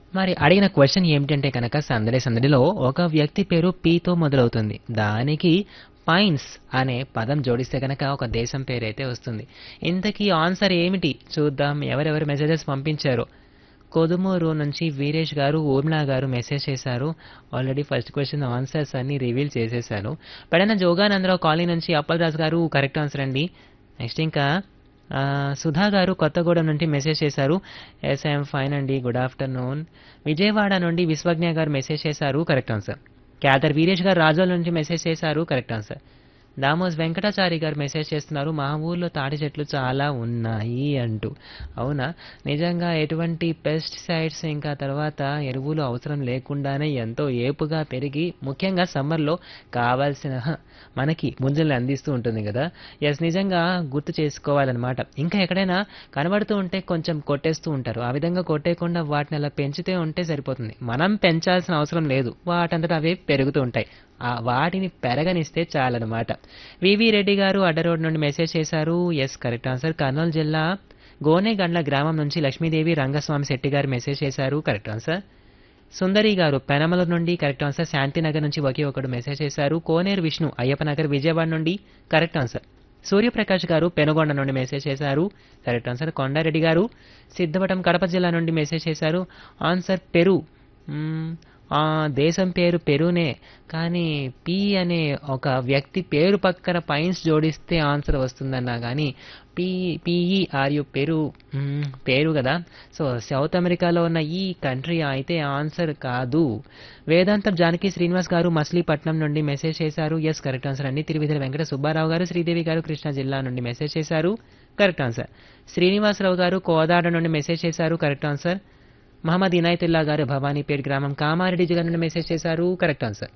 మరి అడిగిన క్వశ్చన్ ఏమిటంటే కనుక సందడి సందడిలో ఒక వ్యక్తి పేరు పీతో మొదలవుతుంది దానికి పైన్స్ అనే పదం జోడిస్తే కనుక ఒక దేశం పేరైతే వస్తుంది ఇంతకీ ఆన్సర్ ఏమిటి చూద్దాం ఎవరెవరు మెసేజెస్ పంపించారు కొదుమూరు నుంచి వీరేష్ గారు ఊర్మిళ గారు మెసేజ్ చేశారు ఆల్రెడీ ఫస్ట్ క్వశ్చన్ ఆన్సర్స్ అన్ని రివీల్ చేసేసాను పైన జోగానందరావు కాలనీ నుంచి అప్పల్ రాజు గారు కరెక్ట్ ఆన్సర్ అండి నెక్స్ట్ ఇంకా ఆ, సుధా గారు కొత్తగూడెం నుండి మెసేజ్ చేశారు ఎస్ఐఎం ఫైన్ అండి గుడ్ ఆఫ్టర్నూన్ విజయవాడ నుండి విశ్వజ్ఞ గారు మెసేజ్ చేశారు కరెక్ట్ ఆన్సర్ క్యాదర్ వీరేష్ గారు రాజోల్ నుంచి మెసేజ్ చేశారు కరెక్ట్ ఆన్సర్ దామోస్ వెంకటాచారి గారు మెసేజ్ చేస్తున్నారు మా ఊర్లో తాటి చెట్లు చాలా ఉన్నాయి అంటూ అవునా నిజంగా ఎటువంటి పెస్టిసైడ్స్ ఇంకా తర్వాత ఎరువులు అవసరం లేకుండానే ఎంతో ఏపుగా పెరిగి ముఖ్యంగా సమ్మర్లో కావాల్సిన హ, మనకి ముంజల్ని అందిస్తూ ఉంటుంది కదా ఎస్ నిజంగా గుర్తు చేసుకోవాలన్నమాట ఇంకా ఎక్కడైనా కనబడుతూ ఉంటే కొంచెం కొట్టేస్తూ ఉంటారు ఆ విధంగా కొట్టేయకుండా వాటిని అలా పెంచుతూ ఉంటే సరిపోతుంది మనం పెంచాల్సిన అవసరం లేదు వాటంతటా అవే పెరుగుతూ ఉంటాయి ఆ వాటిని పెరగనిస్తే చాలన్నమాట వివి రెడ్డి గారు అడ్డ రోడ్ నుండి మెసేజ్ చేశారు ఎస్ కరెక్ట్ ఆన్సర్ కర్నూలు జిల్లా గోనేగండ్ల గ్రామం నుంచి లక్ష్మీదేవి రంగస్వామి శెట్టి గారు మెసేజ్ చేశారు కరెక్ట్ ఆన్సర్ సుందరి గారు పెనమల నుండి కరెక్ట్ ఆన్సర్ శాంతినగర్ నుంచి ఒకే ఒకడు మెసేజ్ చేశారు కోనేరు విష్ణు అయ్యప్పనగర్ విజయవాడ నుండి కరెక్ట్ ఆన్సర్ సూర్యప్రకాష్ గారు పెనుగొండ నుండి మెసేజ్ చేశారు కరెక్ట్ ఆన్సర్ కొండారెడ్డి గారు సిద్ధవటం కడప జిల్లా నుండి మెసేజ్ చేశారు ఆన్సర్ పెరు మ్మ్, ఆ దేశం పేరు పెరునే కానీ పి అనే ఒక వ్యక్తి పేరు పక్కన పైన్స్ జోడిస్తే ఆన్సర్ వస్తుందన్నా కానీ పి పిఈఆర్యు పెరు మ్మ్, పేరు కదా సో సౌత్ అమెరికాలో ఉన్న ఈ కంట్రీ అయితే ఆన్సర్ కాదు వేదాంతం జానకి శ్రీనివాస్ గారు మచిలీపట్నం నుండి మెసేజ్ చేశారు ఎస్ కరెక్ట్ ఆన్సర్ అండి తిరువిధుల వెంకట సుబ్బారావు గారు శ్రీదేవి గారు కృష్ణా జిల్లా నుండి మెసేజ్ చేశారు కరెక్ట్ ఆన్సర్ శ్రీనివాసరావు గారు కోదాడ నుండి మెసేజ్ చేశారు కరెక్ట్ ఆన్సర్ మహమ్మద్ ఇనాయతుల్లా గారు భవానీపేట్ గ్రామం కామారెడ్డి జిల్లా నుండి మెసేజ్ చేశారు correct answer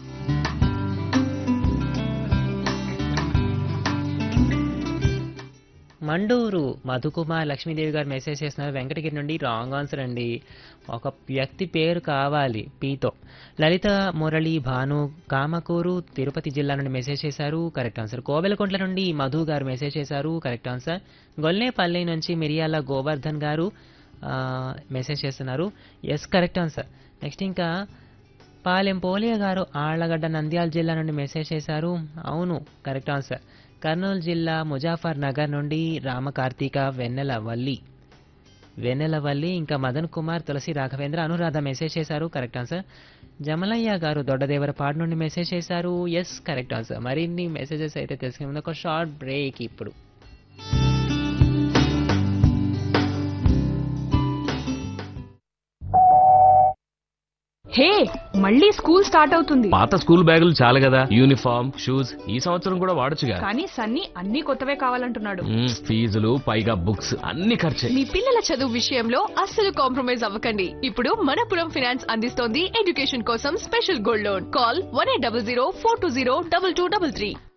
Manduru Madhukumar Lakshmidevi garu message చేస్తున్నారు వెంకటగిరి నుండి రాంగ్ ఆన్సర్ అండి ఒక వ్యక్తి పేరు కావాలి పీతో లలిత మురళి భాను కామకూరు తిరుపతి జిల్లా నుండి మెసేజ్ చేశారు కరెక్ట్ ఆన్సర్ కోవెలకుంట్ల నుండి మధు గారు మెసేజ్ చేశారు కరెక్ట్ ఆన్సర్ గొల్లేపల్లి నుంచి మిరియాల గోవర్ధన్ గారు ఆ, మెసేజ్ చేస్తున్నారు ఎస్ కరెక్ట్ ఆన్సర్ నెక్స్ట్ ఇంకా పాలెం పోలియా గారు ఆళ్లగడ్డ నంద్యాల జిల్లా నుండి మెసేజ్ చేశారు అవును కరెక్ట్ ఆన్సర్ కర్నూలు జిల్లా ముజాఫర్ నగర్ నుండి రామకార్తీక వెన్నెల వల్లి వెన్నెల వల్లి ఇంకా మదన్ కుమార్ తులసి రాఘవేంద్ర అనురాధ మెసేజ్ చేశారు కరెక్ట్ ఆన్సర్ జమలయ్య గారు దొడ్డదేవరపాడు నుండి మెసేజ్ చేశారు ఎస్ కరెక్ట్ ఆన్సర్ మరిన్ని మెసేజెస్ అయితే తెలుసుకునే ముందు ఒక షార్ట్ బ్రేక్ ఇప్పుడు హే మళ్ళీ స్కూల్ స్టార్ట్ అవుతుంది పాత స్కూల్ బ్యాగులు చాలు కదా యూనిఫామ్ షూస్ ఈ సంవత్సరం కూడా వాడొచ్చుగా కానీ సన్నీ అన్ని కొత్తవే కావాలంటున్నాడు మ్మ్, ఫీజులు పైగా బుక్స్ అన్ని ఖర్చే మీ పిల్లల చదువు విషయంలో అస్సలు కాంప్రమైజ్ అవ్వకండి ఇప్పుడు మనపురం ఫైనాన్స్ అందిస్తోంది ఎడ్యుకేషన్ కోసం special gold loan call one eight double zero four two zero double two double three